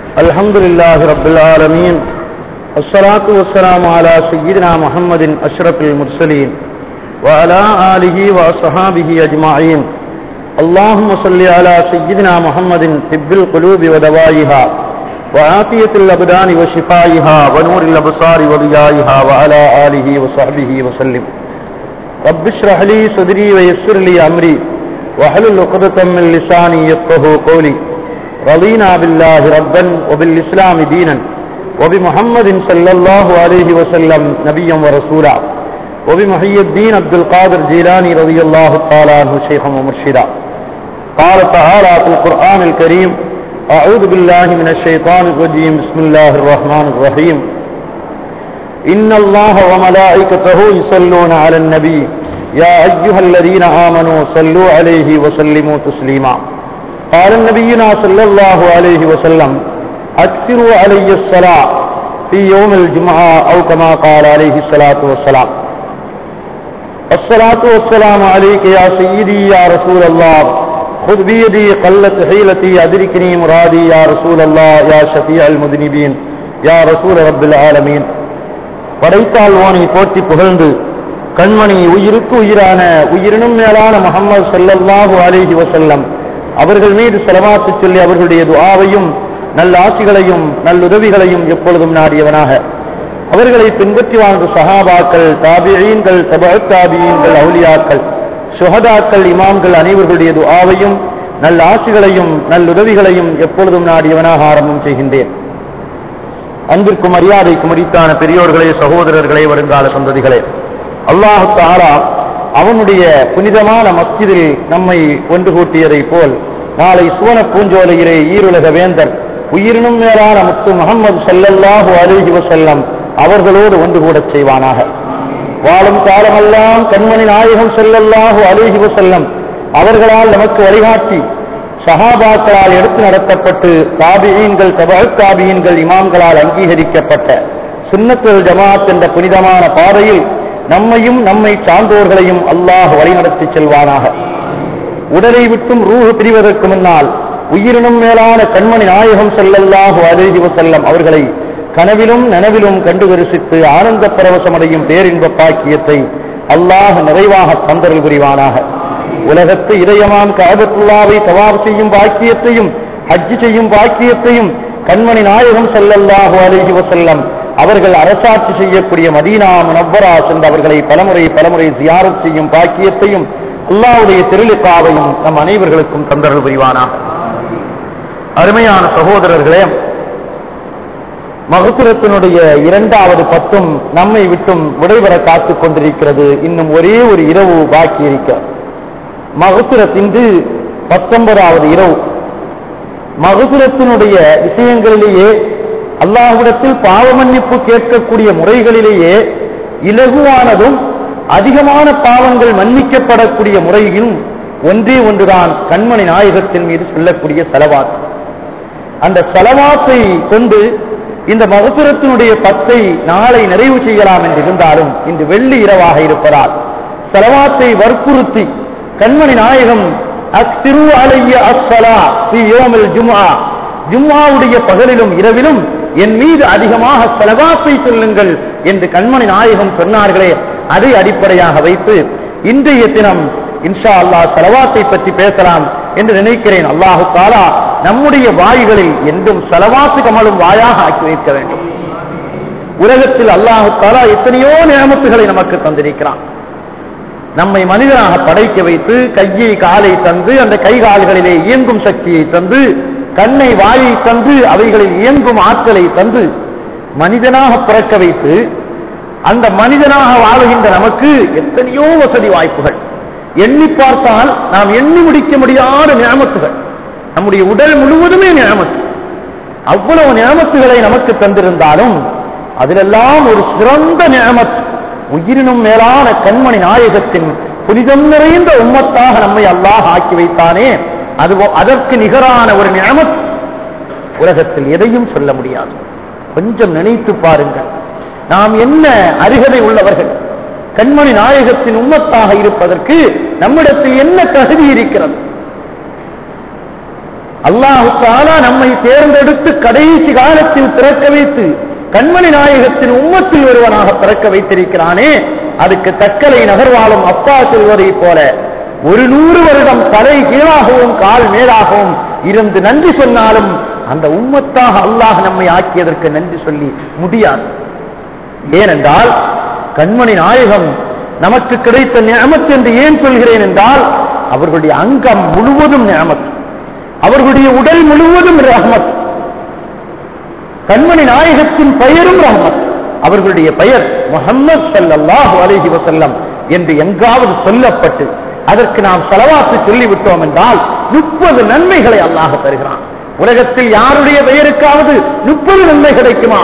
الحمد لله رب العالمين والصلاة والسلام على سيدنا محمد أشرف المرسلين وعلى آله وأصحابه أجمعين اللهم صل على سيدنا محمد طب القلوب ودوائها وعافية الأبدان وشفائها ونور الأبصار وضيائها وعلى آله وصحبه وسلم رب اشرح لي صدري ويسر لي أمري واحلل عقدة من لساني يفقه قولي رضينا بالله ربا وبالإسلام دينا وبمحمد صلى الله عليه وسلم نبيا ورسولا وبمحي الدين عبد القادر جيلاني رضي الله تعالى عنه شيخا ومرشدا قال تعالى في القرآن الكريم أعوذ بالله من الشيطان الرجيم بسم الله الرحمن الرحيم إن الله وملائكته يصلون على النبي يا أيها الذين آمنوا صلوا عليه وسلموا تسليما قال نبينا صلى الله عليه وسلم أكثروا علي الصلاة في يوم الجمعة أو كما قال عليه الصلاة والسلام الصلاة والسلام عليك يا سيدي يا رسول الله خذ بيدي قلت حيلتي أدركني مرادي يا رسول الله يا شفيع المذنبين يا رسول رب العالمين படைத்தால் ஓனை போற்றி புகழ்ந்து கண்மணி உயிருக்கு உயிரான உயிரினும் மேலான முகமது சல்லல்லாஹு அலிஹி வசல்லம் அவர்கள் மீது செலவாத்து சொல்லி அவர்களுடைய துஆவையும் நல்ல ஆசிகளையும் நல்லுதவிகளையும் எப்பொழுதும் நாடியவனாக அவர்களை பின்பற்றி வாழ்ந்த சஹாபாக்கள் தாபியீன்கள் தப தாபியீன்கள் அவுலியாக்கள் சுஹதாக்கள் இமாம்கள் அனைவர்களுடைய துஆவையும் நல்ல ஆசிகளையும் நல்லுதவிகளையும் எப்பொழுதும் நாடியவனாக ஆரம்பம் செய்கின்றேன் அன்பிற்கும் மரியாதைக்கும் முடித்தான பெரியோர்களே சகோதரர்களே வருங்கால சந்ததிகளே அல்லாஹு தாலா அவனுடைய புனிதமான மஸ்ஜிதில் நம்மை ஒன்று கூட்டியதை போல் நாளை சுவன பூஞ்சோலையிலே ஈருலக வேந்தர் உயிரினும் மேலான முத்து முகமது சல்லல்லாஹு அலிஹி வசல்லம் அவர்களோடு ஒன்று கூடச் செய்வானாக வாழும் காலமெல்லாம் கண்மணி நாயகம் செல்லல்லாஹு அலிஹி வசல்லம் அவர்களால் நமக்கு வழிகாட்டி சஹாபாக்களால் எடுத்து நடத்தப்பட்டு தாபியீன்கள் தபால் தாபியீன்கள் இமாம்களால் அங்கீகரிக்கப்பட்ட சுன்னத்துல் ஜமாத் என்ற புனிதமான பாதையில் நம்மையும் நம்மை சார்ந்தோர்களையும் அல்லாஹ் வழிநடத்தி செல்வானாக உடலை விட்டும் ரூஹு பிரிவதற்கு முன்னால் உயிரினும் மேலான கண்மணி நாயகம் செல்லல்லாஹு அலிஹி வசல்லம் அவர்களை கனவிலும் நனவிலும் கண்டு தரிசித்து ஆனந்த பரவசமடையும் பேரின்ப பாக்கியத்தை அல்லாஹ் நிறைவாக தந்தரல் புரிவானாக உலகத்து இதயமாம் காபத்துல்லாவை தவாப் செய்யும் பாக்கியத்தையும் ஹஜ்ஜு செய்யும் பாக்கியத்தையும் கண்மணி நாயகம் செல்லல்லாஹு அலிஹி வசல்லம் அவர்கள் அரசாட்சி செய்யக்கூடிய மதீனா முனவ்வரா சென்று அவர்களை பலமுறை பலமுறை ஜியாரத் செய்யும் பாக்கியத்தையும் அல்லாவுடைய திருளிப்பாவையும் நம் அனைவர்களுக்கும் தந்தரல் புரிவானாக அருமையான சகோதரர்களே மகசுரத்தினுடைய இரண்டாவது பத்தும் நம்மை விட்டும் விடைபெற காத்துக் கொண்டிருக்கிறது இன்னும் ஒரே ஒரு இரவு பாக்கி இருக்கிறது மகசுரத்தின்று பத்தொன்பதாவது இரவு மகசுரத்தினுடைய விஷயங்களிலேயே அல்லாஹ்விடத்தில் பாவ மன்னிப்பு கேட்கக்கூடிய முறைகளிலேயே இலகுவானதும் அதிகமான பாவங்கள் மன்னிக்கப்படக்கூடிய முறையும் ஒன்றே ஒன்றுதான் கண்மணி நாயகத்தின் மீது சொல்லக்கூடிய செலவாத்து அந்த செலவாத்தை கொண்டு இந்த மகசுரத்தினுடைய பத்தை நாளை நிறைவு செய்யலாம் என்று இருந்தாலும் இன்று வெள்ளி இரவாக இருப்பதால் செலவாத்தை வற்புறுத்தி கண்மணி நாயகம் அத்திரு அலைய அஸ்ஸலா யோமில் ஜும்ஆ ஜும்மாவுடைய பகலிலும் இரவிலும் என் மீது அதிகமாக செலவாத்தை சொல்லுங்கள் என்று கண்மணி நாயகம் சொன்னார்களே அதை அடிப்படையாக வைத்து இன்றைய தினம் இன்ஷா அல்லாஹ் செலவாத்தை பற்றி பேசலாம் என்று நினைக்கிறேன் அல்லாஹு தாலா நம்முடைய வாய்களில் என்றும் செலவாத்து கமலும் வாயாக ஆக்கி வைக்க வேண்டும் உலகத்தில் அல்லாஹு தாலா எத்தனையோ நியமத்துகளை நமக்கு தந்திருக்கிறான் நம்மை மனிதனாக படைக்க வைத்து கையை காலை தந்து அந்த கை கால்களிலே இயங்கும் சக்தியை தந்து கண்ணை வாயை தந்து அவைகளில் இயங்கும் ஆற்றலை தந்து மனிதனாக பிறக்க வைத்து அந்த மனிதனாக வாழுகின்ற நமக்கு எத்தனையோ வசதி வாய்ப்புகள் எண்ணி பார்த்தால் நாம் எண்ணி முடிக்க முடியாத நியமத்துகள் நம்முடைய உடல் முழுவதுமே நியமத்து அவ்வளவு நியமத்துகளை நமக்கு தந்திருந்தாலும் அதிலெல்லாம் ஒரு சிறந்த நியமத்து உயிரினும் மேலான கண்மணி நாயகத்தின் புனிதம் நிறைந்த உம்மத்தாக நம்மை அல்லாஹ் ஆக்கி வைத்தானே அது அதற்கு நிகரான ஒரு நியமத் உலகத்தில் எதையும் சொல்ல முடியாது கொஞ்சம் நினைத்து பாருங்கள் நாம் என்ன அருகதை உள்ளவர்கள் கண்மணி நாயகத்தின் உம்மத்தாக இருப்பதற்கு நம்மிடத்தில் என்ன தகுதி இருக்கிறது அல்லாஹு தாலா நம்மை தேர்ந்தெடுத்து கடைசி காலத்தில் பிறக்க வைத்து கண்மணி நாயகத்தின் உம்மத்தில் ஒருவனாக பிறக்க வைத்திருக்கிறானே அதுக்கு தக்கலை நகர்வாலும் அப்பா செல்வதை போல ஒரு நூறு வருடம் தலை கீழாகவும் கால் மேலாகவும் இருந்து நன்றி சொன்னாலும் அந்த உம்மத்தாக அல்லாஹ் நம்மை ஆக்கியதற்கு நன்றி சொல்லி முடியாது ஏனென்றால் கண்மணி நாயகம் நமக்கு கிடைத்த நியமத் என்று ஏன் சொல்கிறேன் என்றால் அவர்களுடைய அங்கம் முழுவதும் நியமத் அவர்களுடைய உடல் முழுவதும் ரஹமத் கண்மணி நாயகத்தின் பெயரும் ரஹமத் அவர்களுடைய பெயர் முகம்மது ஸல்லல்லாஹு அலைஹி வஸல்லம் என்று எங்காவது சொல்லப்பட்டு அதற்கு நாம் செலவாத்து சொல்லிவிட்டோம் என்றால் முப்பது நன்மைகளை அல்லாஹ் தருகிறான் உலகத்தில் யாருடைய பெயருக்காவது முப்பது நன்மை கிடைக்குமா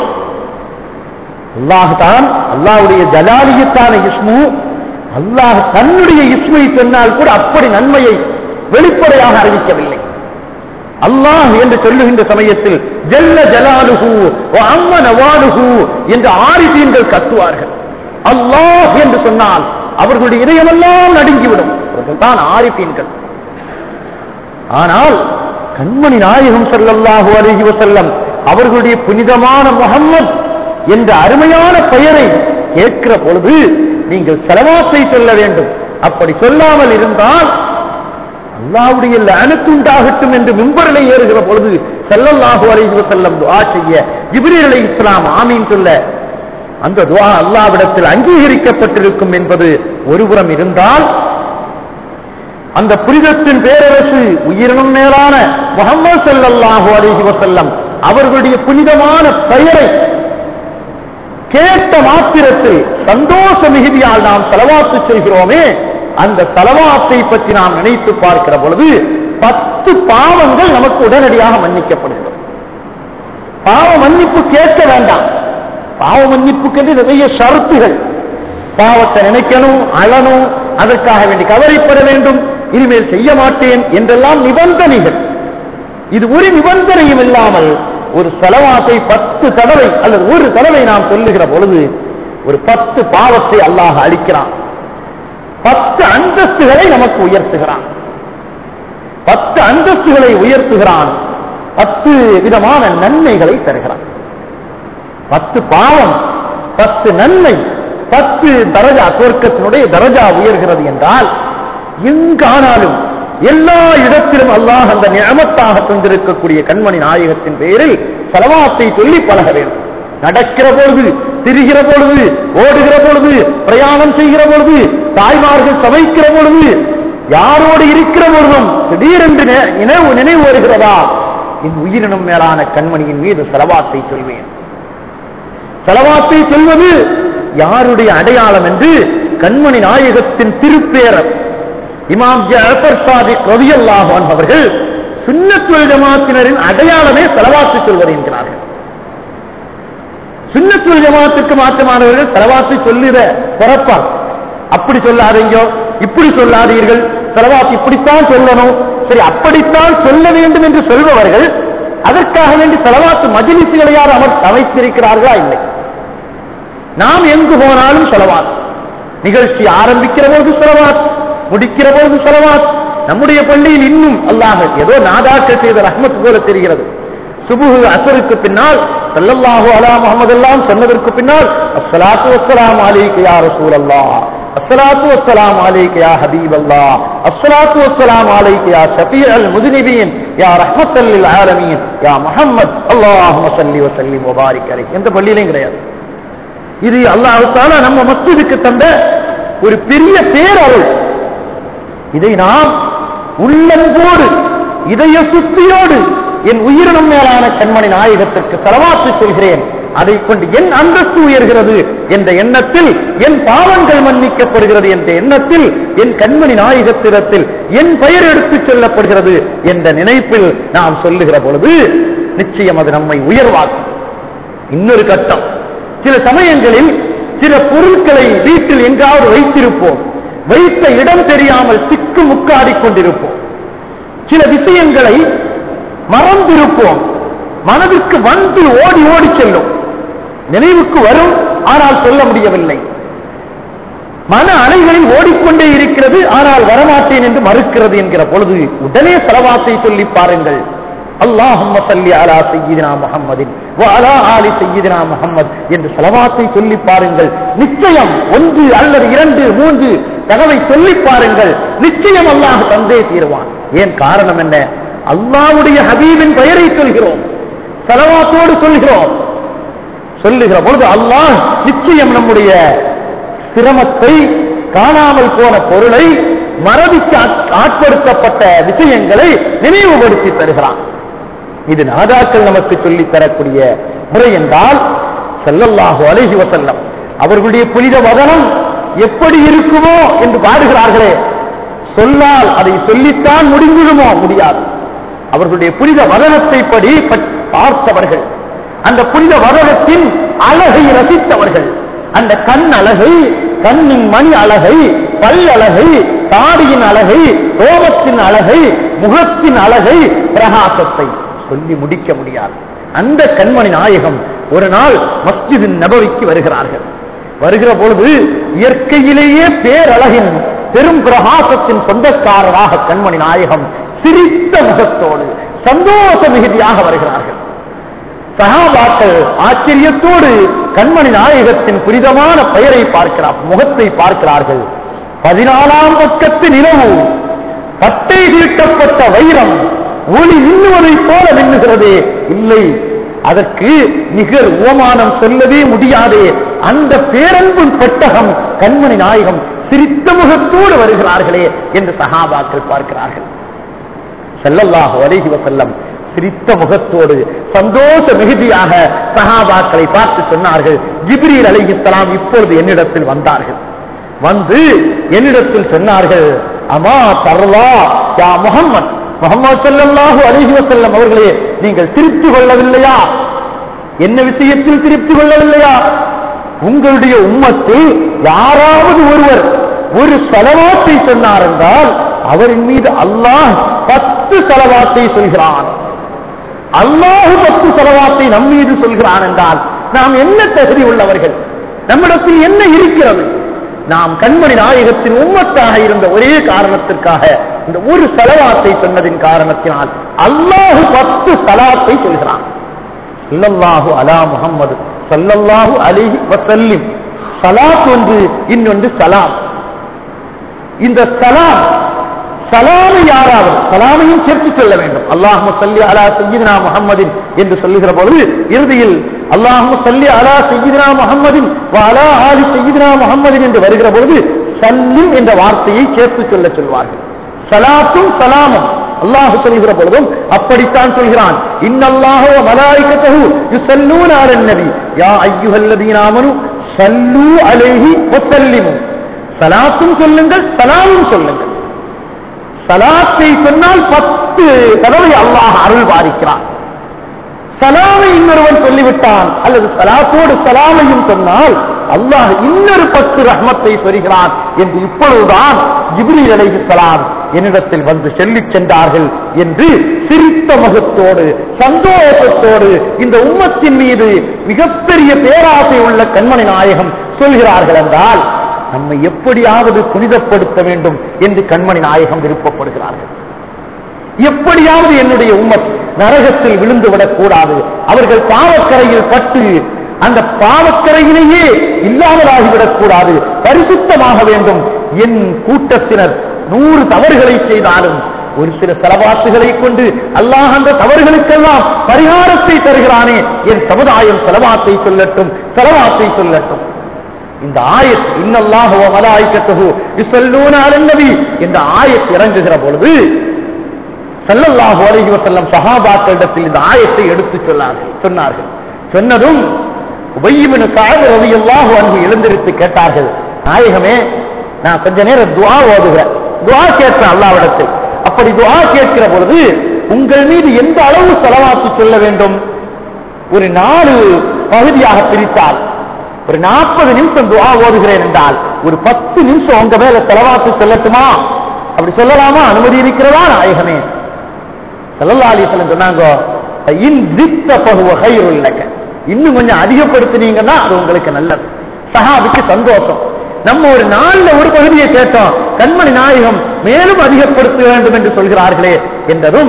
அல்லாஹ் தான் அல்லாஹ்வுடைய ஜலாலியத்தான இஸ்மு அல்லாஹ் தன்னுடைய இஸ்மை சொன்னால் கூட அப்படி நன்மையை வெளிப்படையாக அறிவிக்கவில்லை அல்லாஹ் என்று சொல்லுகின்ற சமயத்தில் ஜல்ல ஜலாலுஹு வ அம்ம நவாலுஹு என்று ஆரிசீன்கள் கத்துவார்கள் அல்லாஹ் என்று சொன்னால் அவர்களுடைய இதயமெல்லாம் நடுங்கிவிடும் அவர்கள் தான் ஆரிஃபீன்கள் ஆனால் கண்மணி நாயகம் ஸல்லல்லாஹு அலைஹி வஸல்லம் அவர்களுடைய புனிதமான முகம்மது என்ற அருமையான பெயரை கேட்கிற பொழுது நீங்கள் செலவாத்தை சொல்ல வேண்டும் அப்படி சொல்லாமல் இருந்தால் அல்லாவுடைய லஅனத்துண்டாகட்டும் என்று மிம்பரிலே ஏறுகிற பொழுது ஸல்லல்லாஹு அலைஹி வஸல்லம் துஆ செய்ய ஜிப்ரீல் அலைஹிஸ்ஸலாம் ஆமீன் சொல்ல அந்த துஆ அல்லாஹ்விடத்தில் அங்கீகரிக்கப்பட்டிருக்கும் என்பது ஒருபுறம் இருந்தால் அந்த புனிதத்தின் பேரரசு உயிரினும் மேலான முகமது ஸல்லல்லாஹு அலைஹி வஸல்லம் அவர்களுடைய புனிதமான பெயரை கேட்ட மாத்திரத்தில் சந்தோஷ மிகுதியால் நாம் செலவாத்து செய்கிறோமே அந்த செலவாத்தை பற்றி நாம் நினைத்து பார்க்கிற பொழுது பத்து பாவங்கள் நமக்கு உடனடியாக மன்னிக்கப்படுகிறது பாவ மன்னிப்பு கேட்க வேண்டாம் பாவ மன்னிப்புக்கு நிறைய ஷரத்துகள் பாவத்தை நினைக்கணும் அழணும் அதற்காக வேண்டி கவலைப்பட வேண்டும் இனிமேல் செய்ய மாட்டேன் என்றெல்லாம் நிபந்தனைகள் இது ஒரு நிபந்தனையும் இல்லாமல் ஒரு செலவாத்தை பத்து தடவை அல்லது ஒரு தடவை நாம் சொல்லுகிற பொழுது ஒரு பத்து பாவத்தை அல்லாஹ் அளிக்கிறான் பத்து அந்தஸ்துகளை நமக்கு உயர்த்துகிறான் பத்து அந்தஸ்துகளை உயர்த்துகிறான் பத்து விதமான நன்மைகளை தருகிறான் பத்து பாவம் பத்து நன்மை பத்து தரஜா சொர்க்கத்தினுடைய தரஜா உயர்கிறது என்றால் எங்கானாலும் எல்லா இடத்திலும் அல்லாஹ் அந்த நியமத்தாக தந்திருக்கக்கூடிய கண்மணி நாயகத்தின் பெயரில் செலவாத்தை சொல்லி பழக வேண்டும் நடக்கிற பொழுது திரிகிற பொழுது ஓடுகிற பொழுது பிரயாணம் செய்கிற பொழுது தாய்மார்கள் சமைக்கிற பொழுது யாரோடு இருக்கிற பொழுதும் திடீரென்று நெ- நினைவு நினைவு வருகிறதா என் உயிரினும் மேலான கண்மணியின் மீது செலவாத்தை சொல்வேன் செலவாத்தை சொல்வது யாருடைய அடையாளம் என்று கண்மணி நாயகத்தின் திருப்பேரர் இமாம் ஜஃபர் சாதிக் ரலியல்லாஹு அன்ஹு அவர்கள் சுன்னத்துல் ஜமாத்தினரின் அடையாளமே செலவாத்து சொல்வது என்கிறார்கள் சுன்னத்துல் ஜமாத்துக்கு மாற்றமானவர்கள் செலவாத்து சொல்லுற பிறப்பார் அப்படி சொல்லாதீங்க இப்படி சொல்லாதீர்கள் செலவாத்து இப்படித்தான் சொல்லணும் சரி அப்படித்தான் சொல்ல வேண்டும் என்று சொல்பவர்கள் அதற்காக வேண்டி செலவாத்து மஜிலிசுகளை யார் அவர் அமைத்திருக்கிறார்களா இல்லை நாம் எங்கு போனாலும் செலவாத் நிகழ்ச்சி ஆரம்பிக்கிற போது செலவாத் முடிக்கிற போது செலவாத் நம்முடைய பள்ளியில் இன்னும் அல்லாஹ் ஏதோ நாதாக்கள் செய்த ரஹ்மத் போல தெரிகிறது சுபுஹு அசருக்கு பின்னால் ஸல்லல்லாஹு அலா முஹம்மது எல்லாம் சொன்னதற்கு பின்னால் அஸ்ஸலாத்து வஸ்ஸலாமு அலைக்க யா ரசூலல்லாஹ் அஸ்ஸலாத்து வஸ்ஸலாமு அலைக்க யா ஹபீபல்லாஹ் அஸ்ஸலாத்து வஸ்ஸலாமு அலைக்க யா ஷஃபீஅல் முذنبين யா ரஹ்மத்தல் லில் ஆலமீன் யா முஹம்மத் அல்லாஹும்ம ஸல்லி வ ஸல்லிம் வ பாரிக் அலைஹி எந்த பள்ளியிலையும் கிடையாது இது அல்லாஹால நம்ம மஸ்ஜிதுக்கு தந்த ஒரு பெரிய பேரருள் இதை நாம் உள்ளன்போடு இதய சுத்தியோடு என் உயிரினம் மேலான கண்மணி நாயகத்திற்கு செலவாத்து சொல்கிறேன் அதை கொண்டு என் அந்தஸ்து உயர்கிறது என்ற எண்ணத்தில் என் பாவங்கள் மன்னிக்கப்படுகிறது என்ற எண்ணத்தில் என் கண்மணி நாயகத்திடத்தில் என் பெயர் எடுத்துச் செல்லப்படுகிறது என்ற நினைப்பில் நாம் சொல்லுகிற பொழுது நிச்சயம் அது நம்மை உயர்வாக்கும் இன்னொரு கட்டம் சில சமயங்களில் சில பொருட்களை வீட்டில் எங்காவது வைத்திருப்போம் வைத்த இடம் தெரியாமல் திக்கு முக்காடிக் கொண்டிருப்போம் சில விஷயங்களை மறந்திருப்போம் மனதிற்கு வந்து ஓடி ஓடி செல்லும் நினைவுக்கு வரும் ஆனால் சொல்ல முடியவில்லை மன அலைகளில் ஓடிக்கொண்டே இருக்கிறது ஆனால் வரமாட்டேன் என்று மறுக்கிறது என்கிற பொழுது உடனே செலவாத்தை சொல்லி பாருங்கள் அல்லாஹும்ம சல்லி அலா சையீதினா முஹம்மதின் வ அலா ஆலி சையீதினா முஹம்மத் என்று செலவாத்தை சொல்லி பாருங்கள் நிச்சயம் ஒன்று அல்லது இரண்டு மூன்று தகவை சொல்லி பாருங்கள் நிச்சயம் அல்லாஹ் தந்தே தீருவான் ஏன் காரணம் என்ன அல்லாஹ்வுடைய ஹபீபின் பெயரை சொல்கிறோம் செலவாத்தோடு சொல்கிறோம் சொல்லுகிற பொழுது அல்லாஹ் நிச்சயம் நம்முடைய சிரமத்தை காணாமல் போன பொருளை மறதிக்கு ஆட்- ஆட்படுத்தப்பட்ட விஷயங்களை நினைவுபடுத்தி தருகிறான் இது நாதாக்கள் நமக்கு சொல்லித் தரக்கூடிய முறை என்றால் ஸல்லல்லாஹு அலைஹி வஸல்லம் அவர்களுடைய புனித வதனம் எப்படி இருக்குமோ என்று பாடுகிறார்களே சொல்லால் அதை சொல்லித்தான் முடிந்துவிடுமோ முடியாது அவர்களுடைய புனித வதனத்தை படி பட்- பார்த்தவர்கள் அந்த புனித வதனத்தின் அழகை ரசித்தவர்கள் அந்த கண் அழகை கண்ணின் மணி அழகை பல் அழகை தாடியின் அழகை ரோமத்தின் அழகை முகத்தின் அழகை பிரகாசத்தை சொல்லி முடிக்க முடியாது அந்த கண்மணி நாயகம் ஒரு நாள் மஸ்ஜிதின் நபவிக்கு வருகிறார்கள் வருகிற பொழுது இயற்கையிலேயே பேரழகின் பெரும் பிரகாசத்தின் சொந்தக்காரராக கண்மணி நாயகம் சிரித்த முகத்தோடு சந்தோஷ மிகுதியாக வருகிறார்கள் சகாபாக்கள் ஆச்சரியத்தோடு கண்மணி நாயகத்தின் புனிதமான பெயரை பார்க்கிறார் முகத்தை பார்க்கிறார்கள் பதினாலாம் பக்கத்து நிலவு பட்டை தீட்டப்பட்ட வைரம் ஒளி மின்னுவதைப் போல மின்னுகிறதே இல்லை அதற்கு நிகர் உவமானம் சொல்லவே முடியாதே அந்த பேரன்பின் பெட்டகம் கண்மணி நாயகம் சிரித்த முகத்தோடு வருகிறார்களே என்று சகாபாக்கள் பார்க்கிறார்கள் ஸல்லல்லாஹு அலைஹி வஸல்லம் சிரித்த முகத்தோடு சந்தோஷ மிகுதியாக சஹாபாக்களை பார்த்து சொன்னார்கள் ஜிப்ரீல் அலைஹிஸ்ஸலாம் இப்பொழுது என்னிடத்தில் வந்தார்கள் வந்து என்னிடத்தில் சொன்னார்கள் அமா தர்லா யா முஹம்மத் முகமது ஸல்லல்லாஹு அலைஹி வஸல்லம் அவர்களே நீங்கள் திருப்தி கொள்ளவில்லையா என்ன விஷயத்தில் திருப்தி கொள்ளவில்லையா உங்களுடைய உம்மத்தில் யாராவது ஒருவர் ஒரு செலவாத்தை சொன்னார் என்றால் அவரின் மீது அல்லாஹ் பத்து செலவாத்தை சொல்கிறான் அல்லாஹ் பத்து செலவாத்தை நம் மீது சொல்கிறான் என்றால் நாம் என்ன தகுதி உள்ளவர்கள் நம்மிடத்தில் என்ன இருக்கிறது நாம் கண்மணி நாயகத்தின் உம்மத்தாக இருந்த ஒரே காரணத்திற்காக இந்த ஒரு செலவாத்தை சொன்னதின் காரணத்தினால் அல்லாஹ் பத்து சலாத்தை சொல்கிறான் ஸல்லல்லாஹு அலா முஹம்மது ஸல்லல்லாஹு அலைஹி வஸல்லிம் சலாத் ஒன்று இன்னொன்று சலாம் இந்த சலாம் சலாமை யாராவது சலாமையும் சேர்த்து சொல்ல வேண்டும் அல்லாஹு சல்லி அலா சையீதினா முஹம்மதின் என்று சொல்லுகிற பொழுது இறுதியில் அல்லாஹு சல்லி அலா சையீதினா முஹம்மதின் வ அலா ஆலி சையீதினா முஹம்மதின் என்று வருகிற பொழுது சல்லிம் என்ற வார்த்தையை சேர்த்து சொல்ல சொல்வார்கள் சலாத்தும் சலாமும் அல்லாஹ் சொல்கிற பொழுதும் அப்படித்தான் சொல்கிறான் இன்னல்லாஹு வ மலாயிகத்தஹு யுஸல்லூன அலன் நபி யா அய்யுஹல்லதீன ஆமனு ஸல்லூ அலைஹி வ ஸல்லிமு சலாத்தும் சொல்லுங்கள் சலாமும் சொல்லுங்கள் சலாத்தை சொன்னால் பத்து தடவை அல்லாஹ் அருள் பாதிக்கிறான் சலாமை இன்னொருவன் சொல்லிவிட்டான் அல்லது சலாத்தோடு சலாமையும் சொன்னால் அல்லாஹ் இன்னொரு பத்து ரஹ்மத்தை சொல்கிறான் என்று இப்பொழுதுதான் ஜிப்ரீல் அலைஹிஸ்ஸலாம் என்னிடத்தில் வந்து சொல்லிச் சென்றார்கள் என்று சிரித்த முகத்தோடு சந்தோஷத்தோடு இந்த உம்மத்தின் மீது மிகப்பெரிய பேராசை உள்ள கண்மணி நாயகம் சொல்கிறார்கள் என்றால் நம்மை எப்படியாவது புனிதப்படுத்த வேண்டும் என்று கண்மணி நாயகம் விருப்பப்படுகிறார்கள் எப்படியாவது என்னுடைய உம்மத் நரகத்தில் விழுந்து விடக்கூடாது அவர்கள் பாவக்கரையில் பட்டு அந்த பாவக்கரையிலேயே இல்லாமலாகிவிடக் கூடாது பரிசுத்தமாக வேண்டும் என் கூட்டத்தினர் நூறு தவறுகளை செய்தாலும் ஒரு சில செலவாத்துகளை கொண்டு அல்லாஹ் அந்த தவறுகளுக்கெல்லாம் பரிகாரத்தை தருகிறானே என் சமுதாயம் செலவாத்தை சொல்லட்டும் செலவாத்தை சொல்லட்டும் இந்த ஆயத் இன்னல்லாஹு வ மலாயிகத்துஹு யுஸல்லூன அலன் நபி இந்த ஆயத் இறங்குகிற பொழுது ஸல்லல்லாஹு அலைஹி வஸல்லம் சஹாபாக்களிடத்தில் இந்த ஆயத்தை எடுத்து சொன்னார்கள் சொன்னார்கள் சொன்னதும் உபய் இப்னு கஅப் ரலியல்லாஹு அன்ஹு எழுந்திருத்து கேட்டார்கள் நாயகமே நான் கொஞ்ச நேரம் துஆ ஓதுகிறேன் துஆ கேட்கிறேன் அல்லாஹ்விடத்தில் அப்படி துஆ கேட்கிற பொழுது உங்கள் மீது எந்த அளவு செலவாக்கி சொல்ல வேண்டும் ஒரு நாலு பகுதியாக பிரித்தால் ஒரு நாற்பது நிமிஷம் துஆ ஓதுகிறேன் என்றால் ஒரு பத்து நிமிஷம் உங்க மேல செலவாக்கு சொல்லட்டுமா அப்படி சொல்லலாமா அனுமதி இருக்கிறதா நாயகமே சல்லல்லா அலிஸ்லம் சொன்னாங்க இன் ஜித்த பகுவ கைருல் லக்க இன்னும் கொஞ்சம் அதிகப்படுத்தினீங்கன்னா அது உங்களுக்கு நல்லது சஹாபிக்கு சந்தோஷம் நம்ம ஒரு நாள்ல ஒரு பகுதியை கேட்டோம் கண்மணி நாயகம் மேலும் அதிகப்படுத்த வேண்டும் என்று சொல்கிறார்களே என்றதும்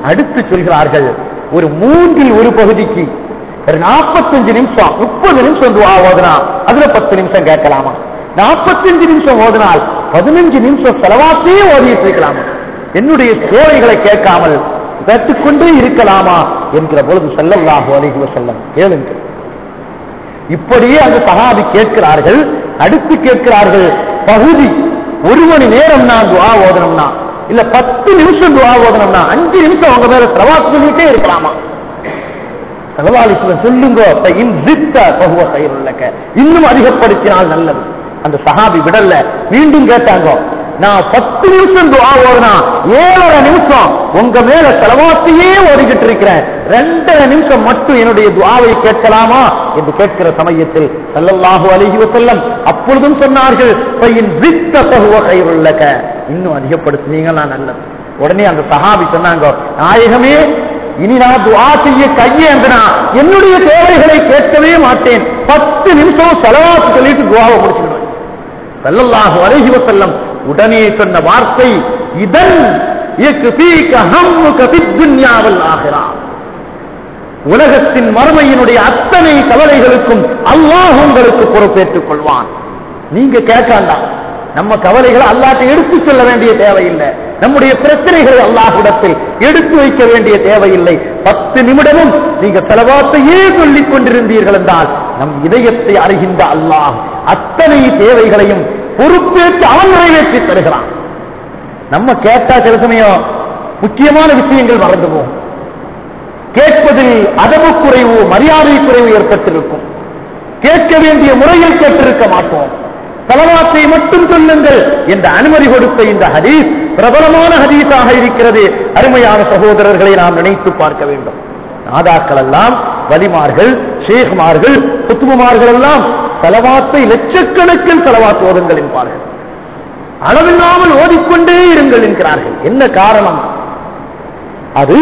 அடுத்து சொல்கிறார்கள் ஒரு மூன்றில் ஒரு பகுதிக்கு ஒரு நாற்பத்தஞ்சு நிமிஷம் முப்பது நிமிஷம் துவா ஓதுனா அதுல பத்து நிமிஷம் கேட்கலாமா நாற்பத்தஞ்சு நிமிஷம் ஓதினால் பதினஞ்சு நிமிஷம் செலவாத்தையே ஓதிட்டு இருக்கலாமா என்னுடைய தேவைகளை கேட்காமல் கேட்டுக்கொண்டே இருக்கலாமா என்கிற பொழுது செல்லல்லாஹு அலைஹி வஸல்லம் கேளுங்கள் இப்படியே அந்த சகாபி கேட்கிறார்கள் அடுத்து கேட்கிறார்கள் பகுதி ஒரு மணி நேரம் நான் துவா ஓதனம்னா இல்ல பத்து நிமிஷம் துவா ஓதனம்னா அஞ்சு நிமிஷம் அவங்க மேல செலவாக்கு சொல்லிட்டே இருக்கலாமா சகவாலிசுவன் சொல்லுங்க அப்ப இன் ஜித்த பகுவ கயிறுள்ளக்க இன்னும் அதிகப்படுத்தினால் நல்லது அந்த சஹாபி விடல மீண்டும் கேட்டாங்க நான் பத்து நிமிஷம் துவா ஓதுனா ஏழரை நிமிஷம் உங்க மேல செலவாத்தையே ஓடிக்கிட்டு இருக்கிறேன் ரெண்டரை நிமிஷம் மட்டும் என்னுடைய துவாவை கேட்கலாமா என்று கேட்கிற சமயத்தில் ஸல்லல்லாஹு அலைஹி வஸல்லம் அப்பொழுதும் சொன்னார்கள் பையின் ஜித்த பகுவ கயிறுள்ளக்க இன்னும் அதிகப்படுத்தினீங்கன்னா நல்லது உடனே அந்த சஹாபி சொன்னாங்க நாயகமே இனி நான் துவா செய்ய கையேந்தினா என்னுடைய தேவைகளை கேட்கவே மாட்டேன் பத்து நிமிஷம் செலவாக்கு சொல்லிட்டு துவாவை முடிச்சுடுவேன் சல்லல்லாஹு அலைஹி வஸல்லம் உடனே சொன்ன வார்த்தை இதன் யக்ஃபீக ஹம்முக ஃபித் துன்யா வல் ஆখিরা உலகத்தின் மறுமையினுடைய அத்தனை கவலைகளுக்கும் அல்லாஹ் உங்களுக்கு பொறுப்பேற்றுக் கொள்வான் நீங்க கேட்காண்டாம் நம்ம கவலைகளை அல்லாட்ட எடுத்து செல்ல வேண்டிய தேவையில்லை நம்முடைய பிரச்சனைகளை அல்லாஹ்விடத்தில் எடுத்து வைக்க வேண்டிய தேவையில்லை பத்து நிமிடமும் நீங்க செலவாத்தையே சொல்லிக் கொண்டிருந்தீர்கள் என்றால் நம் இதயத்தை அறிகின்ற அல்லாஹ் அத்தனை தேவைகளையும் பொறுப்பேற்று அவன் நிறைவேற்றி தருகிறான் நம்ம கேட்டா சில சமயம் முக்கியமான விஷயங்கள் மறந்து போகும் கேட்பதில் அதவு குறைவு மரியாதை குறைவு ஏற்பட்டிருக்கும் கேட்க வேண்டிய முறையில் கேட்டிருக்க மாட்டோம் தலவாத்தை மட்டும் சொல்லுங்கள் என்ற அனுமதி கொடுத்த இந்த ஹதீஸ் பிரபலமான ஹதீஸாக இருக்கிறது அருமையான சகோதரர்களை நாம் நினைத்து பார்க்க வேண்டும் நாதாக்கள் எல்லாம் வலிமார்கள் ஷேகுமார்கள் குத்துமார்கள் எல்லாம் செலவாத்தை லட்சக்கணக்கில் செலவாத்து ஓதுங்கள் என்பார்கள் அளவில்லாமல் ஓதிக்கொண்டே இருங்கள் என்கிறார்கள் என்ன காரணம் அது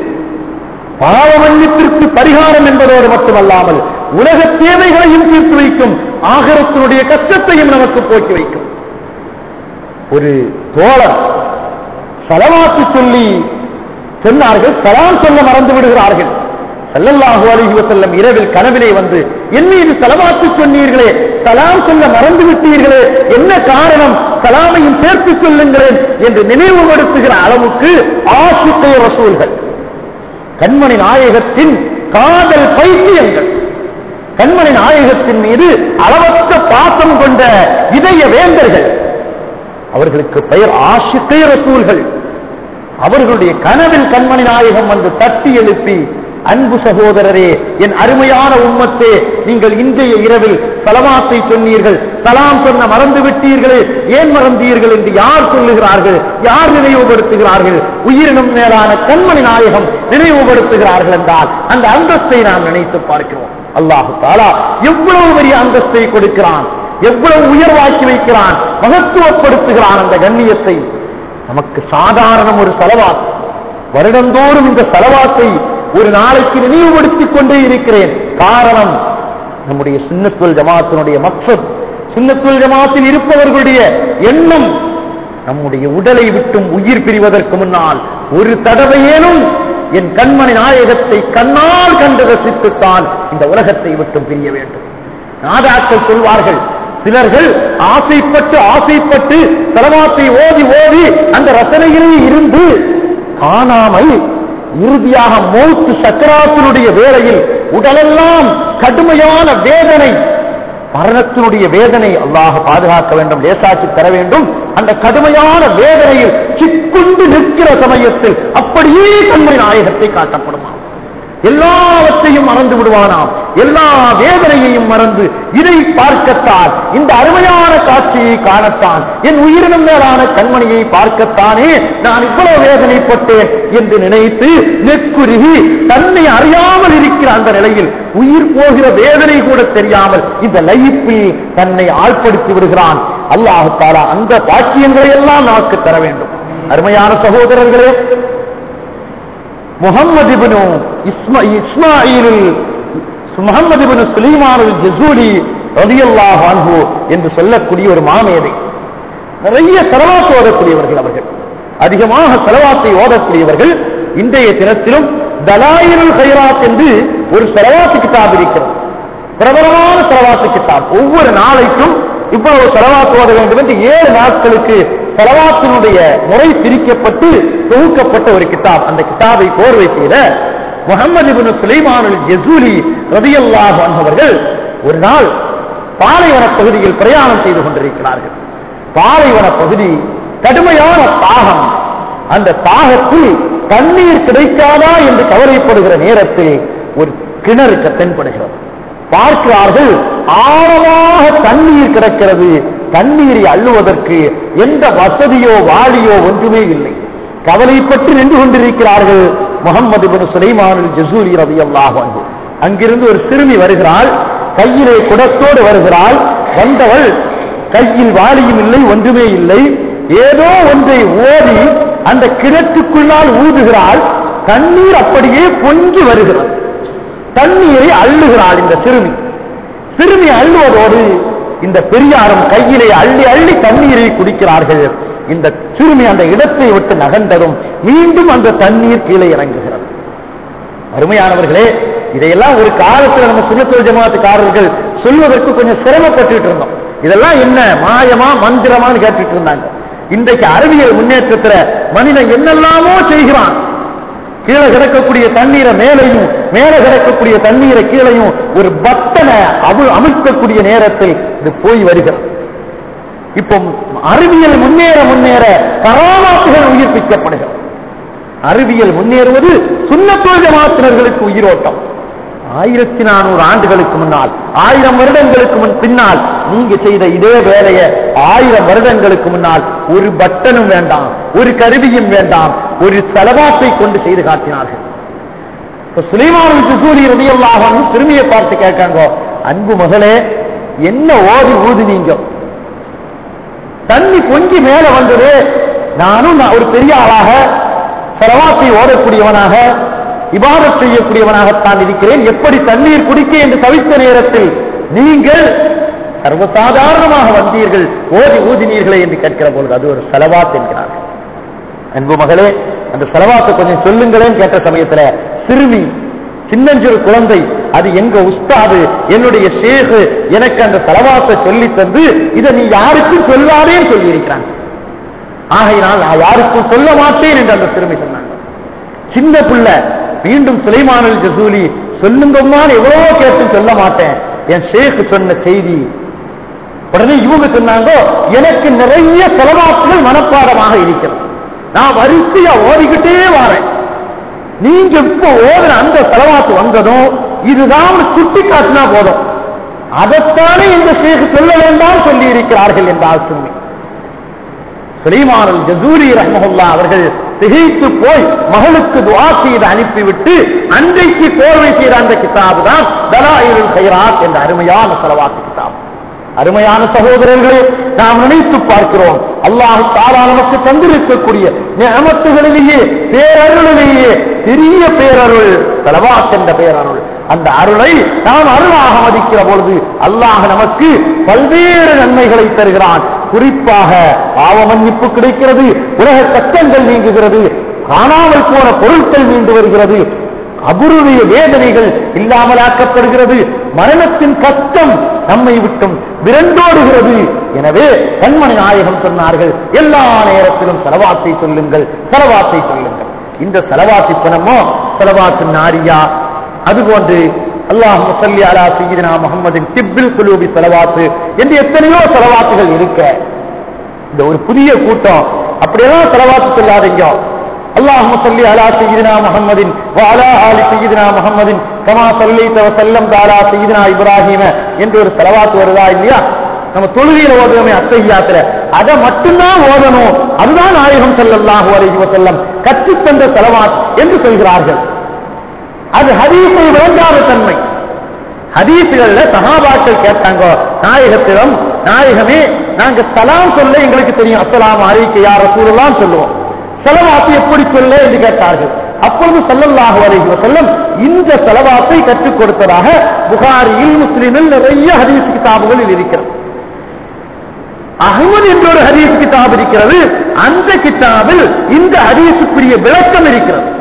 பாவ மன்னிப்பிற்கு பரிகாரம் என்பதோடு மட்டுமல்லாமல் உலக தேவைகளையும் தீர்த்து வைக்கும் ஆகரத்தினுடைய கஷ்டத்தையும் நமக்கு போக்கி வைக்கும் ஒரு தோழர் செலவாத்து சொல்லி சொன்னார்கள் சலாம் சொல்ல மறந்து விடுகிறார்கள் ஸல்லல்லாஹு அலைஹி வஸல்லம் இரவில் கனவிலே வந்து என் மீது சலவாத்து சொன்னீர்களே சலாம் சொல்ல மறந்து விட்டீர்களே என்ன காரணம் சலாமையும் சேர்த்து சொல்லுங்களேன் என்று நினைவுபடுத்துகிற அளவுக்கு ஆசிரிய ரசூல்கள் கண்மணி நாயகத்தின் காதல் பைத்தியங்கள் கண்மணி நாயகத்தின் மீது அளவற்ற பாசம் கொண்ட இதய வேந்தர்கள் அவர்களுக்கு பெயர் ஆசிரிய ரசூல்கள் அவர்களுடைய கனவில் கண்மணி நாயகம் வந்து தட்டி எழுப்பி அன்பு சகோதரரே என் அருமையான உம்மத்தே நீங்கள் இன்றைய இரவில் சலவாத்தை சொன்னீர்கள் சலாம் சொன்ன மறந்து விட்டீர்களே ஏன் மறந்தீர்கள் என்று யார் சொல்லுகிறார்கள் யார் நினைவுபடுத்துகிறார்கள் உயிரினும் மேலான கண்மணி நாயகம் நினைவுபடுத்துகிறார்கள் என்றால் அந்த அந்தஸ்தை நாம் நினைத்து பார்க்கிறோம் அல்லாஹு தாலா எவ்வளவு பெரிய அந்தஸ்தை கொடுக்கிறான் எவ்வளவு உயர்வாக்கி வைக்கிறான் மகத்துவப்படுத்துகிறான் அந்த கண்ணியத்தை நமக்கு சாதாரண ஒரு செலவாத் வருடந்தோறும் இந்த செலவாத்தை ஒரு நாளைக்கு நினைவுபடுத்திக் கொண்டே இருக்கிறேன் காரணம் நம்முடைய சின்னத்துவல் ஜமாத்தினுடைய மக்சத் சின்னத்துவல் ஜமாத்தில் இருப்பவர்களுடைய எண்ணம் நம்முடைய உடலை விட்டும் உயிர் பிரிவதற்கு முன்னால் ஒரு தடவையேனும் என் கண்மணி நாயகத்தை கண்ணால் கண்டு ரசித்துத்தான் இந்த உலகத்தை விட்டும் பிரிய வேண்டும் நாதாக்கள் சொல்வார்கள் சிலர்கள் ஆசைப்பட்டு ஆசைப்பட்டு தலவாத்தை ஓதி ஓதி அந்த ரசனையிலே இருந்து காணாமல் இறுதியாக மௌத்து சக்கராத்தினுடைய வேளையில் உடலெல்லாம் கடுமையான வேதனை மரணத்தினுடைய வேதனை அல்லாஹ் பாதுகாக்க வேண்டும் லேசாக்கி தர வேண்டும் அந்த கடுமையான வேதனையில் சிக்குண்டு நிற்கிற சமயத்தில் அப்படியே கண்மை நாயகத்தை காட்டப்படுமா எல்லாவற்றையும் மறந்து விடுவானாம் எல்லா வேதனையையும் மறந்து இதை பார்க்கத்தான் இந்த அருமையான காட்சியை காணத்தான் என் உயிரினம் மேலான கண்மணியை பார்க்கத்தானே நான் இவ்வளவு வேதனைப்பட்டேன் என்று நினைத்து நெக்குருகி தன்னை அறியாமல் இருக்கிற அந்த நிலையில் உயிர் போகிற வேதனை கூட தெரியாமல் இந்த லைப்பில் தன்னை ஆழ்படுத்தி விடுகிறான் அல்லாஹு தாலா அந்த பாக்கியங்களை எல்லாம் நமக்கு தர வேண்டும் அருமையான சகோதரர்களே முகம்மது இப்னு இஸ்மா இஸ்மாயிலுல் முகமது இப்னு சுலைமானுல் ஜசூரி ரலியல்லாஹு அன்ஹு என்று சொல்லக்கூடிய ஒரு மாமேதை நிறைய செலவாத்து ஓதக்கூடியவர்கள் அவர்கள் அதிகமாக செலவாத்தை ஓதக்கூடியவர்கள் இன்றைய தினத்திலும் தலாயிலுல் ஹைராத் என்று ஒரு செலவாத்து கிதாப் இருக்கிறது பிரபலமான செலவாத்து கிதாப் ஒவ்வொரு நாளைக்கும் இவ்வளவு செலவாத்து ஓத வேண்டும் என்று ஏழு நாட்களுக்கு செலவாத்தினுடைய முறை பிரிக்கப்பட்டு தொகுக்கப்பட்ட ஒரு கிதாப் அந்த கிதாபை கோர்வை செய்த முகமது இபின் சுலைமானுல் ஜெசூலி ரதியல்லாஹு அன்பவர்கள் ஒரு நாள் பாலைவன பகுதியில் பிரயாணம் செய்து கொண்டிருக்கிறார்கள் பாலைவன பகுதி கடுமையான தாகம் அந்த தாகத்தில் தண்ணீர் கிடைக்காதா என்று கவலைப்படுகிற நேரத்தில் ஒரு கிணறு தென்படுகிறது பார்க்கிறார்கள் ஆழமாக தண்ணீர் கிடக்கிறது தண்ணீரை அள்ளுவதற்கு எந்த வசதியோ வாளியோ ஒன்றுமே இல்லை கவலைப்பட்டு நின்று கொண்டிருக்கிறார்கள் முகமது பின் சுலைமானுல் ஜசூரி ரவி அல்லாஹ் அங்கிருந்து ஒரு சிறுமி வருகிறாள் கையிலே குடத்தோடு வருகிறாள் வந்தவள் கையில் வாளியும் இல்லை ஒன்றுமே இல்லை ஏதோ ஒன்றை ஓடி அந்த கிணற்றுக்குள்ளால் ஊதுகிறாள் தண்ணீர் அப்படியே பொங்கி வருகிறது தண்ணீரை அள்ளுகிறாள் இந்த சிறுமி சிறுமி அள்ளுவதோடு இந்த பெரியாரும் கையிலே அள்ளி அள்ளி தண்ணீரை குடிக்கிறார்கள் இந்த சிறுமி அந்த இடத்தை விட்டு நகர்ந்ததும் மீண்டும் அந்த தண்ணீர் கீழே இறங்குகிறது அருமையானவர்களே இதையெல்லாம் ஒரு காலத்துல நம்ம சுண்ணத்துவ ஜமாத்துக்காரர்கள் சொல்வதற்கு கொஞ்சம் சிரமப்பட்டுட்டு இருந்தோம் இதெல்லாம் என்ன மாயமா மந்திரமான்னு கேட்டுட்டு இருந்தாங்க இன்றைக்கு அறிவியல் முன்னேற்றத்துல மனிதன் என்னெல்லாமோ செய்கிறான் கீழே கிடக்கக்கூடிய தண்ணீரை மேலையும் மேலே கிடக்கக்கூடிய தண்ணீரை கீழையும் ஒரு பட்டனை அவு அமுக்கக்கூடிய நேரத்தில் இது போய் வருகிறது இப்போ அறிவியல் முன்னேற முன்னேற கராமாத்துகள் உயிர்ப்பிக்கப்படுகிறது அறிவியல் முன்னேறுவது சுண்ணத்தோல் ஜமாத்தினர்களுக்கு உயிரோட்டம் ஆயிரத்தி நானூறு ஆண்டுகளுக்கு முன்னால் ஆயிரம் வருடங்களுக்கு முன் பின்னால் நீங்க செய்த இதே வேலையை ஆயிரம் வருடங்களுக்கு முன்னால் ஒரு பட்டனும் வேண்டாம் ஒரு கருவியும் வேண்டாம் ஒரு செலவாத்தை கொண்டு செய்து காட்டினார்கள் இப்ப சுலைமான் சுசூரி ரதியல்லாஹன் திரும்பியை பார்த்து கேட்காங்க அன்பு மகளே என்ன ஓதி ஊதுனீங்க தண்ணி பொங்கி மேல வந்தது நானும் நான் ஒரு பெரிய ஆளாக செலவாத்தை ஓடக்கூடியவனாக இபாதத் செய்யக்கூடியவனாகத்தான் இருக்கிறேன் எப்படி தண்ணீர் குடிக்க என்று தவித்த நேரத்தில் நீங்கள் சர்வசாதாரணமாக வந்தீர்கள் ஓதி ஊதினீர்களே என்று கேட்கிற பொழுது அது ஒரு செலவாத் என்கிறார்கள் அன்பு மகளே அந்த செலவாத்தை கொஞ்சம் சொல்லுங்களேன்னு கேட்ட சமயத்துல சிறுமி சின்னஞ்சிறு குழந்தை அது எங்க உஸ்தாது என்னுடைய ஷேகு எனக்கு அந்த செலவாத்தை சொல்லி தந்து இதை நீ யாருக்கும் சொல்லாதேன்னு சொல்லி இருக்கிறாங்க ஆகையினால் நான் யாருக்கும் சொல்ல மாட்டேன் என்று அந்த சிறுமி சொன்னாங்க சின்ன பிள்ளை மீண்டும் சுலைமானல் ஜசூலி சொல்லுங்கம்மான்னு எவ்வளவோ கேட்டு சொல்ல மாட்டேன் என் ஷேக் சொன்ன செய்தி உடனே இவங்க சொன்னாங்க எனக்கு நிறைய செலவாக்குகள் மனப்பாடமாக இருக்கிறது நான் வரிசையா ஓடிக்கிட்டே வரேன் நீங்க இப்ப ஓதுன அந்த செலவாத்து வந்ததும் இதுதான் சுட்டி காட்டினா போதும் அதைத்தானே இந்த ஷேக் சொல்ல வேண்டாம் சொல்லி இருக்கிறார்கள் என்றால் சொல்லி சுலைமானல் ஜசூரி ரஹ்மஹுல்லா அவர்கள் திகைத்து போய் மகளுக்கு துவா செய்து அனுப்பிவிட்டு அன்றைக்கு கோர்வை செய்த அந்த கிதாபு தான் தலாயிலுல் ஹைராத் என்ற அருமையான செலவாத்து கிதாப் அருமையான சகோதரர்களே நாம் நினைத்து பார்க்கிறோம் அல்லாஹ் தாலா நமக்கு தந்திருக்கக்கூடிய நியமத்துகளிலேயே பேரருளிலேயே பெரிய பேரருள் செலவாத் என்ற பேரருள் அந்த அருளை நாம் அருளாக மதிக்கிற பொழுது அல்லாஹ் நமக்கு பல்வேறு நன்மைகளை தருகிறான் குறிப்பாக பாவ மன்னிப்பு கிடைக்கிறது உலக கஷ்டங்கள் நீங்குகிறது காணாமல் போன பொருட்கள் மீண்டு வருகிறது அபுருடைய வேதனைகள் இல்லாமலாக்கப்படுகிறது மரணத்தின் கஷ்டம் நம்மை விட்டும் விரண்டோடுகிறது எனவே கண்மணி நாயகம் சொன்னார்கள் எல்லா நேரத்திலும் செலவாத்தை சொல்லுங்கள் செலவாத்தை சொல்லுங்கள் இந்த செலவாத்தி பணமோ செலவாத்து நாரியா அதுபோன்று அல்லாஹ் முசல்லி அலா சீதனா முகமதின் திப்பில் குலூபி செலவாத்து என்று எத்தனையோ செலவாத்துகள் இருக்க இந்த ஒரு புதிய கூட்டம் அப்படியெல்லாம் செலவாத்து சொல்லாதீங்க اللهم صل على سيدنا محمد وعلى آل سيدنا محمد كما صليت وسلمت على سيدنا இப்ராஹிம என்று ஒரு செலவாத்து வருதா இல்லையா நம்ம தொழுகையில ஓதுவோமே அத்தகையாத்துல அதை மட்டும்தான் ஓதணும் அதுதான் நாயகம் ஸல்லல்லாஹு அலைஹி வஸல்லம் கற்றுத் தந்த செலவாத் என்று சொல்கிறார்கள் அது ஹதீஸை விளங்காத தன்மை ஹதீசுகள்ல சஹாபாக்கள் கேட்டாங்க நாயகத்திடம் நாயகமே நாங்க சலாம் சொல்ல எங்களுக்கு தெரியும் அஸ்ஸலாமு அலைக்கு யா ரசூலுல்லாஹ் சொல்லுவோம் செலவாத்து எப்படி சொல்ல என்று கேட்டார்கள் அப்பொழுது ஸல்லல்லாஹு அலைஹி வஸல்லம் இந்த செலவாத்தை கற்றுக் கொடுத்ததாக புகாரியில் முஸ்லிமில் நிறைய ஹதீஸ் கிதாபுகளில் இருக்கிறது அகமது என்ற ஒரு ஹதீஸ் கிதாப் இருக்கிறது அந்த கிதாபில் இந்த ஹதீஸுக்குரிய விளக்கம் இருக்கிறது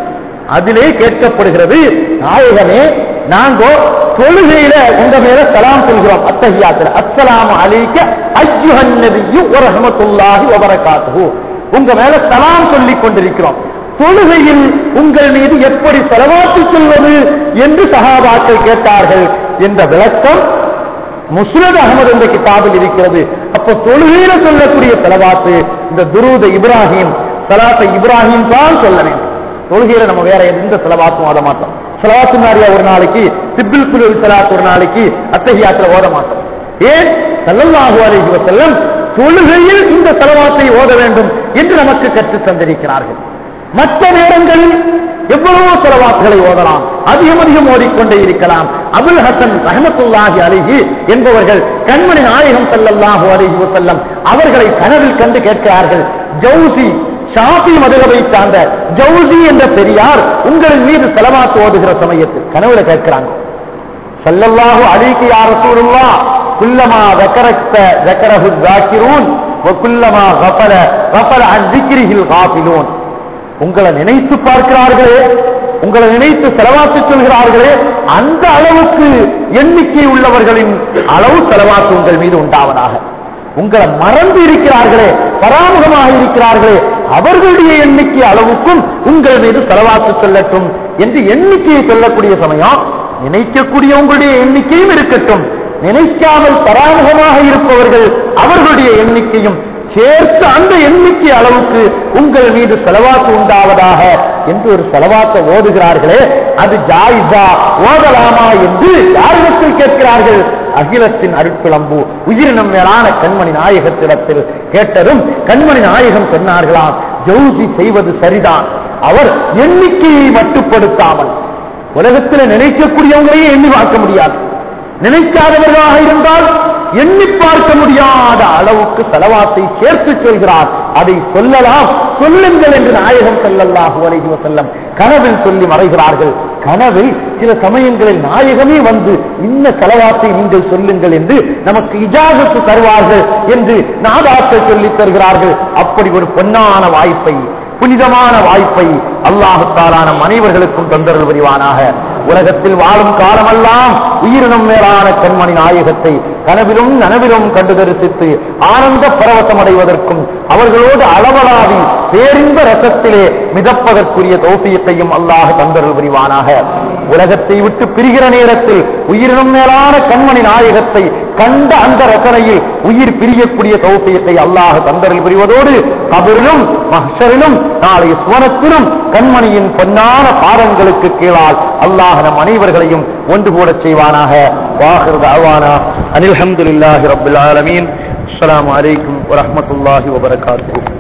அதிலே கேட்கப்படுகிறது நாயகமே நாங்கோ தொழுகையில உங்க மேல சலாம் சொல்கிறோம் அத்தஹியாத்துல அஸ்ஸலாமு அலைக்க அய்யுஹன் நபியு வ ரஹ்மத்துல்லாஹி வ பரகாத்துஹு உங்க மேல சலாம் சொல்லிக் கொண்டிருக்கிறோம் தொழுகையில் உங்கள் மீது எப்படி செலவாத்து சொல்வது என்று சஹாபாக்கள் கேட்டார்கள் என்ற விளக்கம் முஸ்னத் அகமது என்ற கிதாபில் இருக்கிறது அப்ப தொழுகையில சொல்லக்கூடிய செலவாத்து இந்த துரூத இப்ராஹிம் சலாத்தை இப்ராஹிம் தான் சொல்ல வேண்டும் தொழுகையில நம்ம வேற எந்த செலவாத்தும் ஓத மாட்டோம் செலவாத்து நாரியா ஒரு நாளைக்கு திப்பில் குழு செலாத்து ஒரு நாளைக்கு அத்தகையாத்துல ஓத மாட்டோம் ஏன் சல்லல்லாஹு அலைஹி வஸல்லம் தொழுகையில் இந்த செலவாத்தை ஓத வேண்டும் என்று நமக்கு கற்றுத் தந்திருக்கிறார்கள் மற்ற நேரங்களில் எவ்வளவோ செலவாக்குகளை ஓதலாம் அதிகம் அதிகம் ஓடிக்கொண்டே இருக்கலாம் அபுல் ஹசன் ரஹமத்துல்லாஹி அலிஹி என்பவர்கள் கண்மணி நாயகம் ஸல்லல்லாஹு அலைஹி வஸல்லம் அவர்களை கனவில் கண்டு கேட்கிறார்கள் ஜவுசி ஷாஃபி மதுகவை சார்ந்த ஜவுசி என்ற பெரியார் உங்களின் மீது செலவாத்து ஓதுகிற சமயத்தில் கனவுல கேட்கிறாங்க சல்லல்லாஹு அலிக்கு யா ரசூலுல்லாஹ் குல்லமா ذكرت ذكره الذاكرون وكلما غفل غفل عن ذكره الغافلون உங்களை நினைத்து பார்க்கிறார்களே உங்களை நினைத்து செலவாத்து சொல்கிறார்களே அந்த அளவுக்கு எண்ணிக்கை உள்ளவர்களின் அளவு செலவாத்து உங்கள் மீது உண்டாவதாக உங்களை மறந்து இருக்கிறார்களே பராமுகமாக இருக்கிறார்களே அவர்களுடைய எண்ணிக்கை அளவுக்கும் உங்கள் மீது செலவாத்து சொல்லட்டும் என்று எண்ணிக்கையை சொல்லக்கூடிய சமயம் நினைக்கக்கூடிய உங்களுடைய எண்ணிக்கையும் இருக்கட்டும் நினைக்காமல் பராமுகமாக இருப்பவர்கள் அவர்களுடைய எண்ணிக்கையும் சேர்த்து அந்த எண்ணிக்கை அளவுக்கு உங்கள் மீது செலவாக்கு உண்டாவதாக என்று ஒரு செலவாக்க ஓதுகிறார்களே அது ஜாயிதா ஓதலாமா என்று யாரிடத்தில் கேட்கிறார்கள் அகிலத்தின் அருட்பிளம்பு உயிரினம் மேலான கண்மணி நாயகத்திடத்தில் கேட்டதும் கண்மணி நாயகம் சொன்னார்களாம் ஜவுசி செய்வது சரிதான் அவர் எண்ணிக்கையை மட்டுப்படுத்தாமல் உலகத்தில் நினைக்கக்கூடியவங்களையே எண்ணி பார்க்க முடியாது நினைக்காதவர்களாக இருந்தால் எண்ணி பார்க்க முடியாத அளவுக்கு செலவாத்தை சேர்த்து சொல்கிறார் அதை சொல்லலாம் சொல்லுங்கள் என்று நாயகம் செல்லல்லாஹு அலைஹி வஸல்லம் கனவில் சொல்லி மறைகிறார்கள் கனவில் சில சமயங்களில் நாயகமே வந்து இன்ன செலவாத்தை நீங்கள் சொல்லுங்கள் என்று நமக்கு இஜாசத்து தருவார்கள் என்று நாதாக்கள் சொல்லித் தருகிறார்கள் அப்படி ஒரு பொன்னான வாய்ப்பை புனிதமான வாய்ப்பை அல்லாஹு தாலான அனைவர்களுக்கும் தொந்தரவு புரிவானாக உலகத்தில் வாழும் காலமெல்லாம் உயிரினம் மேலான கண்மணி நாயகத்தை கனவிலும் நனவிலும் கண்டு தரிசித்து ஆனந்த பரவசம் அடைவதற்கும் அவர்களோடு அளவலாவி பேரின்ப ரசத்திலே மிதப்பதற்குரிய தோப்பியத்தையும் அல்லாஹ் தந்தரல் புரிவானாக உலகத்தை விட்டு பிரிகிற நேரத்தில் உயிரினம் மேலான கண்மணி நாயகத்தை கண்ட அந்த ரசனையில் உயிர் பிரியக்கூடிய தௌசியத்தை அல்லாஹ் தந்தரில் புரிவதோடு கபரிலும் மஹ்ஷரிலும் நாளை சுவனத்திலும் கண்மணியின் பொன்னான பாதங்களுக்கு கீழால் அல்லாஹ் நம் அனைவர்களையும் ஒன்று கூடச் செய்வானாக வாஹிர் தாவானா அனில் அஹமதுல்லாஹி ரபில் ஆலமீன் அஸ்ஸலாமு அலைக்கும் வரஹ்மத்துல்லாஹி வபரகாத்துஹு